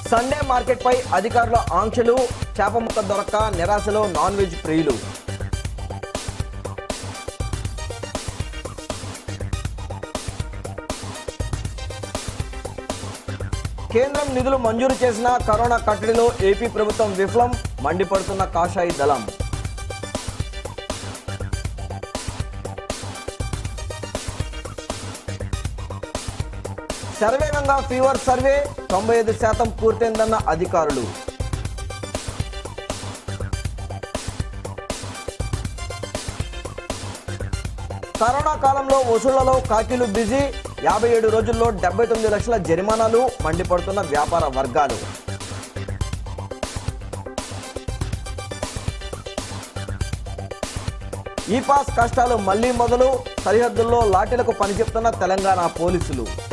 Sunday మార్కెట్పై అధికారుల ఆంక్షలు చేప ముక్క దొరక్క నిరాశలో నాన్ వెజ్ ప్రియులు కేంద్రం నిధులు మంజూరు చేసిన కరోనా కట్టడిలో ఏపీ ప్రభుత్వం విఫలం మండిపడుతున్న కాషాయి దళం శరవేగంగా ఫీవర్ సర్వే తొంభై ఐదు శాతం పూర్తయిందన్న అధికారులు కరోనా కాలంలో వసూళ్లలో కాకీలు బిజీ యాభై ఏడు రోజుల్లో డెబ్బై తొమ్మిది లక్షల జరిమానాలు మండిపడుతున్న వ్యాపార వర్గాలు ఈ పాస్ కష్టాలు మళ్లీ మొదలు సరిహద్దుల్లో లాఠీలకు పనిచెప్తున్న తెలంగాణ పోలీసులు